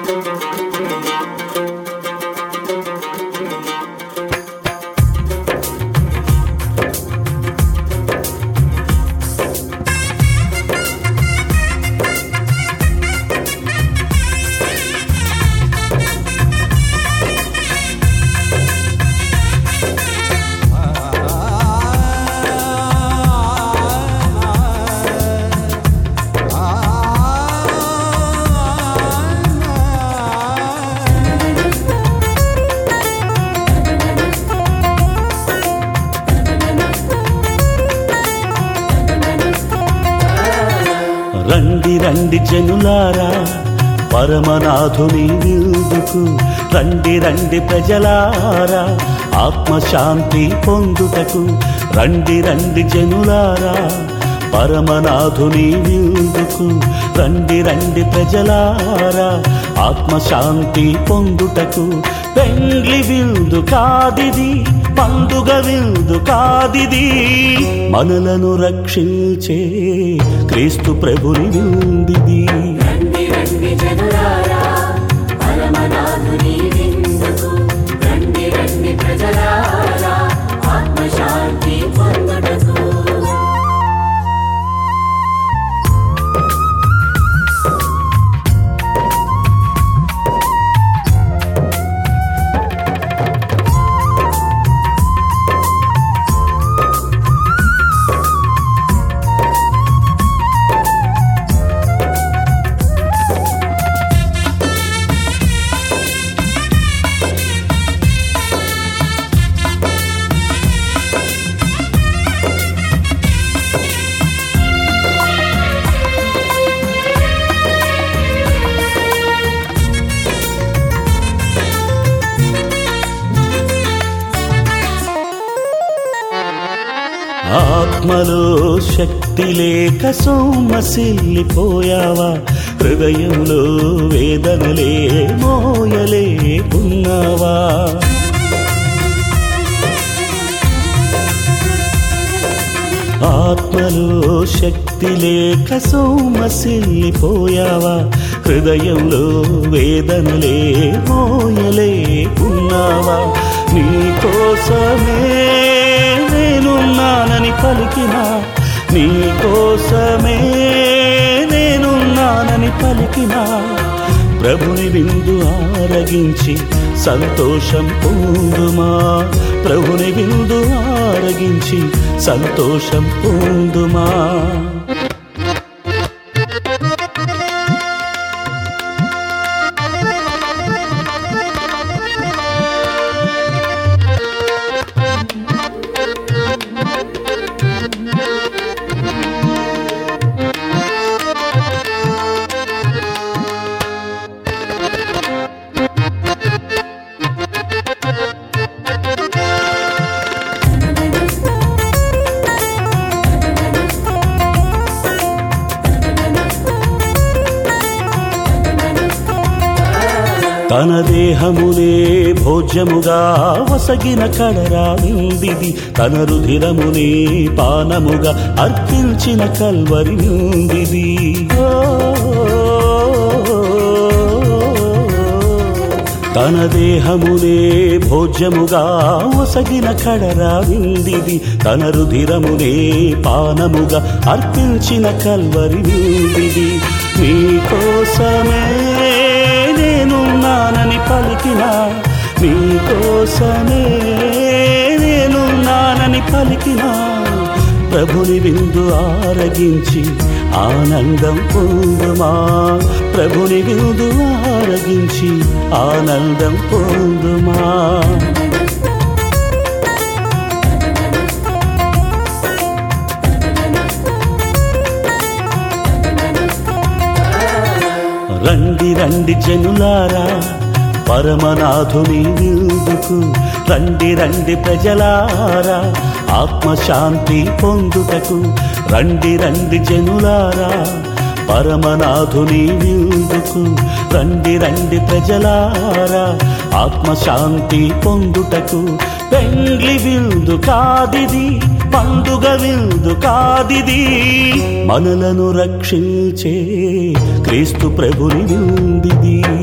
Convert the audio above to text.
రండి రండి జనులారా పరమనాథుని విందుకు రండి రండి ప్రజలారా ఆత్మశాంతి పొందుటకు రండి రండి జనులారా పరమనాథుని విందుకు రండి రండి ప్రజలారా ఆత్మశాంతి పొందుటకు పెండ్లి విందు కాదిది పండుగ విందు కాదిది మనలను రక్షించే క్రీస్తు ప్రభుని విందిది రండి రండి జనులారా పరమనాథుని విందుకు రండి రండి ప్రజలారా ఆత్మశాంతి పొందుటకు ఆత్మలో శక్తి లేక సోమసిల్లిపోయావా హృదయంలో వేదనలే మోయలేకున్నావా ఆత్మలో శక్తి లేక సోమసిల్లిపోయావా హృదయంలో వేదనలే మోయలేకున్నావా నీ కోసమే నేనున్నానని పలికిన నీ కోసమే నేనున్నానని పలికిన ప్రభుని విందు ఆరగించి సంతోషం పొందుమా ప్రభుని విందు ఆరగించి సంతోషం పొందుమా తన దేహమునే భోజ్యముగా వసగిన కడరా విందిది తన రుధిరమునే పానముగా అర్పించిన కల్వరి విందిది ఓ, తన దేహమునే భోజ్యముగా వసగిన కడరా విందిది తన రుధిరమునే పానముగా అర్పించిన కల్వరి విందిది నీ కోసమే నేనున్నానని పలికిన నీ కోసమే నేనున్నానని పలికిన ప్రభుని విందు ఆరగించి ఆనందం పొందుమా ప్రభుని విందు ఆరగించి ఆనందం పొందుమా రండి రండి జనులారా పరమనాథుని విందుకు రండి రండి ప్రజలారా ఆత్మశాంతి పొందుటకు రండి రండి జనులారా పరమనాథుని విందుకు రండి రండి ప్రజలారా ఆత్మశాంతి పొందుటకు పెండ్లి విందు కాదిది పండుగ విందు కాదిది మనలను రక్షించే క్రీస్తు ప్రభుని విందిది